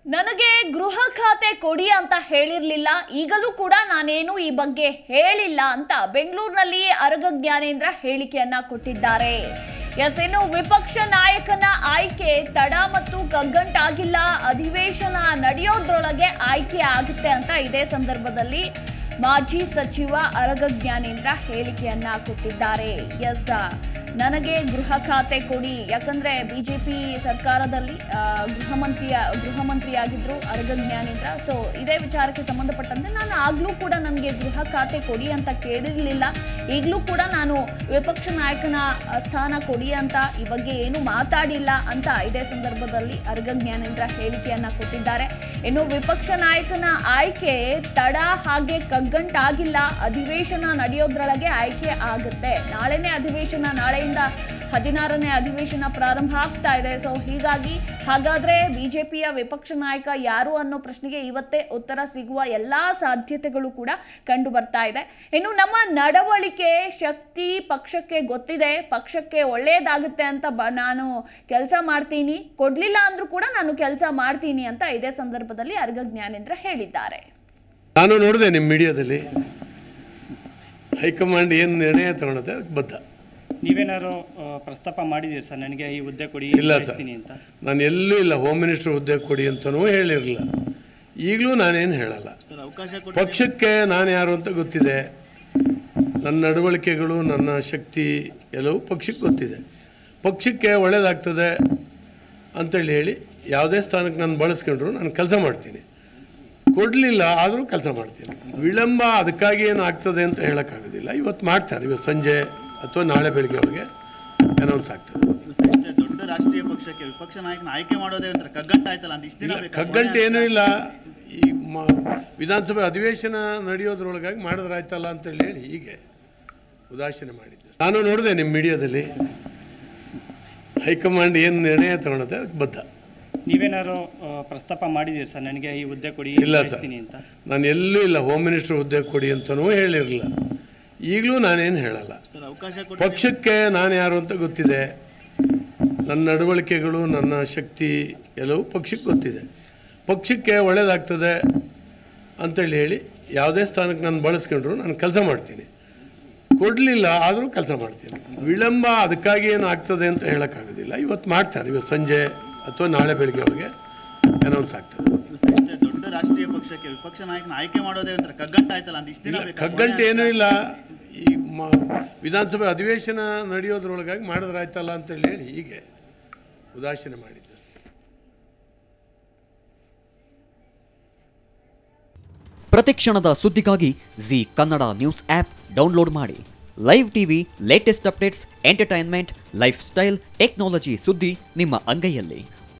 ನನಗೆ ಗೃಹ ಖಾತೆ ಕೊಡಿ ಅಂತ ಹೇಳಿರ್ಲಿಲ್ಲ ಈಗಲೂ ಕೂಡ ನಾನೇನು ಈ ಬಗ್ಗೆ ಹೇಳಿಲ್ಲ ಅಂತ ಬೆಂಗಳೂರಿನಲ್ಲಿ ಅರಗ ಜ್ಞಾನೇಂದ್ರ ಹೇಳಿಕೆಯನ್ನ ಕೊಟ್ಟಿದ್ದಾರೆ ಎಸ್ ಇನ್ನು ವಿಪಕ್ಷ ನಾಯಕನ ಆಯ್ಕೆ ತಡ ಮತ್ತು ಕಗ್ಗಂಟಾಗಿಲ್ಲ ಅಧಿವೇಶನ ನಡೆಯೋದ್ರೊಳಗೆ ಆಯ್ಕೆ ಆಗುತ್ತೆ ಅಂತ ಇದೇ ಸಂದರ್ಭದಲ್ಲಿ ಮಾಜಿ ಸಚಿವ ಅರಗ ಜ್ಞಾನೇಂದ್ರ ಹೇಳಿಕೆಯನ್ನ ಕೊಟ್ಟಿದ್ದಾರೆ ಎಸ್ ನನಗೆ ಗೃಹ ಖಾತೆ ಕೊಡಿ ಯಾಕಂದ್ರೆ ಬಿಜೆಪಿ ಸರ್ಕಾರದಲ್ಲಿ ಆ, ಗೃಹ ಮಂತ್ರಿಯ ಗೃಹ ಮಂತ್ರಿಯಾಗಿದ್ರು ಅರಗ ಜ್ಞಾನೇಂದ್ರ ಸೊ ಇದೇ ವಿಚಾರಕ್ಕೆ ಸಂಬಂಧಪಟ್ಟಂತೆ ನಾನು ಆಗ್ಲೂ ಕೂಡ ನನಗೆ ಗೃಹ ಖಾತೆ ಕೊಡಿ ಅಂತ ಕೇಳಿರಲಿಲ್ಲ ಈಗಲೂ ಕೂಡ ನಾನು ವಿಪಕ್ಷ ನಾಯಕನ ಆ, ಸ್ಥಾನ ಕೊಡಿ ಅಂತ ಈ ಬಗ್ಗೆ ಏನು ಮಾತಾಡಿಲ್ಲ ಅಂತ ಇದೇ ಸಂದರ್ಭದಲ್ಲಿ ಅರಗ ಜ್ಞಾನೇಂದ್ರ ಹೇಳಿಕೆಯನ್ನ ಕೊಟ್ಟಿದ್ದಾರೆ ಇನ್ನು ವಿಪಕ್ಷ ನಾಯಕನ ಆಯ್ಕೆ ತಡ ಹಾಗೆ ಕಗ್ಗಂಟಾಗಿಲ್ಲ ಅಧಿವೇಶನ ನಡೆಯೋದ್ರೊಳಗೆ ಆಯ್ಕೆ ಆಗುತ್ತೆ ನಾಳೆನೇ ಅಧಿವೇಶನ ನಾಳೆಯಿಂದ ಹದಿನಾರನೇ ಅಧಿವೇಶನ ಪ್ರಾರಂಭ ಆಗ್ತಾ ಇದೆ ಸೊ ಹೀಗಾಗಿ ಹಾಗಾದ್ರೆ ಬಿಜೆಪಿಯ ವಿಪಕ್ಷ ನಾಯಕ ಯಾರು ಅನ್ನೋ ಪ್ರಶ್ನೆಗೆ ಇವತ್ತೇ ಉತ್ತರ ಸಿಗುವ ಎಲ್ಲಾ ಸಾಧ್ಯತೆಗಳು ಕೂಡ ಕಂಡು ಬರ್ತಾ ಇದೆ ಇನ್ನು ನಮ್ಮ ನಡವಳಿಕೆ ಶಕ್ತಿ ಪಕ್ಷಕ್ಕೆ ಗೊತ್ತಿದೆ ಪಕ್ಷಕ್ಕೆ ಒಳ್ಳೆಯದಾಗುತ್ತೆ ಅಂತ ಬ ನಾನು ಕೆಲಸ ಮಾಡ್ತೀನಿ ಕೊಡ್ಲಿಲ್ಲ ಅಂದ್ರೂ ಕೂಡ ನಾನು ಕೆಲಸ ಮಾಡ್ತೀನಿ ಅಂತ ಇದೇ ಸಂದರ್ಭದಲ್ಲಿ ಅರ್ಗ ಜ್ಞಾನೇಂದ್ರ ಹೇಳಿದ್ದಾರೆ ನಾನು ನೋಡಿದೆ ನಿಮ್ಮ ಮೀಡಿಯಾದಲ್ಲಿ ಹೈಕಮಾಂಡ್ ಏನು ನಿರ್ಣಯ ತಗೊಳುತ್ತೆ ಅದಕ್ಕೆ ಬದ್ಧ ನೀವೇನಾದ್ರು ಆ, ಪ್ರಸ್ತಾಪ ಮಾಡಿದ್ದೀರಿ ಸರ್ ನನಗೆ ಈ ಹುದ್ದೆ ಕೊಡಿ ಇಲ್ಲ ಸರ್ ಬಯಸ್ತೀನಿ ಅಂತ ನಾನು ಎಲ್ಲೂ ಇಲ್ಲ ಹೋಮ್ ಮಿನಿಸ್ಟರ್ ಹುದ್ದೆ ಕೊಡಿ ಅಂತನೂ ಹೇಳಿರಲಿಲ್ಲ ಈಗಲೂ ನಾನೇನು ಹೇಳಲ್ಲ ಪಕ್ಷಕ್ಕೆ ನಾನು ಯಾರು ಅಂತ ಗೊತ್ತಿದೆ ನನ್ನ ನಡವಳಿಕೆಗಳು ನನ್ನ ಶಕ್ತಿ ಎಲ್ಲವೂ ಪಕ್ಷಕ್ಕೆ ಗೊತ್ತಿದೆ ಪಕ್ಷಕ್ಕೆ ಒಳ್ಳೆಯದಾಗ್ತದೆ ಅಂತೇಳಿ ಹೇಳಿ ಯಾವುದೇ ಸ್ಥಾನಕ್ಕೆ ನಾನು ಬಳಸ್ಕೊಂಡ್ರು ನಾನು ಕೆಲಸ ಮಾಡ್ತೀನಿ ಕೊಡಲಿಲ್ಲ ಆದರೂ ಕೆಲಸ ಮಾಡ್ತೀನಿ ವಿಳಂಬ ಅದಕ್ಕಾಗಿ ಏನು ಆಗ್ತದೆ ಅಂತ ಹೇಳೋಕ್ಕಾಗೋದಿಲ್ಲ ಇವತ್ತು ಮಾಡ್ತಾರೆ ಇವತ್ತು ಸಂಜೆ ಅಥವಾ ನಾಳೆ ಬೆಳಿಗ್ಗೆ ಒಳಗೆ ಅನೌನ್ಸ್ ಆಗ್ತದೆ ಇಷ್ಟೇ ದೊಡ್ಡ ರಾಷ್ಟ್ರೀಯ ಪಕ್ಷಕ್ಕೆ ವಿಪಕ್ಷ ನಾಯಕನ ಆಯ್ಕೆ ಮಾಡೋದೇ ಒಂಥರ ಕಗ್ಗಂಟ ಆಯ್ತಲ್ಲ ಅಂತ ಇಷ್ಟು ದಿನ ಇಲ್ಲ ಬೇಕಾ? ಕಗ್ಗಂಟೆ ಏನೂ ಇಲ್ಲ ಈ ಮ ವಿಧಾನಸಭೆ ಅಧಿವೇಶನ ನಡೆಯೋದ್ರೊಳಗಾಗಿ ಮಾಡಿದ್ರಾಯ್ತಲ್ಲ ಅಂತೇಳಿ ಹೇಳಿ ಹೀಗೆ ಉದಾಸೀನ ಮಾಡಿದ್ದೆ ನಾನು ನೋಡಿದೆ ನಿಮ್ಮ ಮೀಡಿಯಾದಲ್ಲಿ ಹೈಕಮಾಂಡ್ ಏನು ನಿರ್ಣಯ ತಗೊಳುತ್ತೆ ಅದಕ್ಕೆ ಬದ್ಧ ನೀವೇನಾದ್ರು ಆ, ಪ್ರಸ್ತಾಪ ಮಾಡಿದ್ದೀರಿ ಸರ್ ನನಗೆ ಈ ಹುದ್ದೆ ಕೊಡಿ ಇಲ್ಲ ಸರ್ ಬಯಸ್ತೀನಿ ಅಂತ ನಾನು ಎಲ್ಲೂ ಇಲ್ಲ ಹೋಮ್ ಮಿನಿಸ್ಟರ್ ಹುದ್ದೆ ಕೊಡಿ ಅಂತನೂ ಹೇಳಿರಲಿಲ್ಲ ಈಗಲೂ ನಾನೇನು ಹೇಳಲ್ಲ ಸರ್ ಅವಕಾಶ ಕೊಡಿ ಪಕ್ಷಕ್ಕೆ ನಾನು ಯಾರು ಅಂತ ಗೊತ್ತಿದೆ ನನ್ನ ನಡವಳಿಕೆಗಳು ನನ್ನ ಶಕ್ತಿ ಎಲ್ಲವೂ ಪಕ್ಷಕ್ಕೆ ಗೊತ್ತಿದೆ ಪಕ್ಷಕ್ಕೆ ಒಳ್ಳೆಯದಾಗ್ತದೆ ಅಂತೇಳಿ ಹೇಳಿ ಯಾವುದೇ ಸ್ಥಾನಕ್ಕೆ ನಾನು ಬಳಸ್ಕೊಂಡ್ರು ನಾನು ಕೆಲಸ ಮಾಡ್ತೀನಿ ಕೊಡಲಿಲ್ಲ ಆದರೂ ಕೆಲಸ ಮಾಡ್ತೀನಿ ವಿಳಂಬ ಅದಕ್ಕಾಗಿ ಏನು ಆಗ್ತದೆ ಅಂತ ಹೇಳೋಕ್ಕಾಗೋದಿಲ್ಲ ಇವತ್ತು ಮಾಡ್ತಾರೆ ಇವತ್ತು ಸಂಜೆ ಅಥವಾ ನಾಳೆ ಬೆಳಿಗ್ಗೆ ಒಳಗೆ ಅನೌನ್ಸ್ ಆಗ್ತದೆ ಇಷ್ಟೇ ದೊಡ್ಡ ರಾಷ್ಟ್ರೀಯ ಪಕ್ಷಕ್ಕೆ ವಿಪಕ್ಷ ನಾಯಕನ ಆಯ್ಕೆ ಮಾಡೋದೇ ಒಂಥರ ಕಗ್ಗಂಟ ಆಯ್ತಲ್ಲ ಅಂತ ಇಷ್ಟು ದಿನ ಇಲ್ಲ ಬೇಕಾ? ಕಗ್ಗಂಟೆ ಏನೂ ಇಲ್ಲ ಈ ಮ ವಿಧಾನಸಭೆ ಅಧಿವೇಶನ ನಡೆಯೋದ್ರೊಳಗಾಗಿ ಮಾಡಿದ್ರಾಯ್ತಲ್ಲ ಅಂತೇಳಿ ಹೇಳಿ ಹೀಗೆ ಉದಾಸೀನ ಮಾಡಿದ್ದೆ ಪ್ರತಿಕ್ಷಣದ ಸುದ್ದಿಗಾಗಿ Zee Kannada news app download ಮಾಡಿ live TV latest updates entertainment lifestyle technology ಸುದ್ದಿ ನಿಮ್ಮ ಅಂಗೈಯಲ್ಲಿ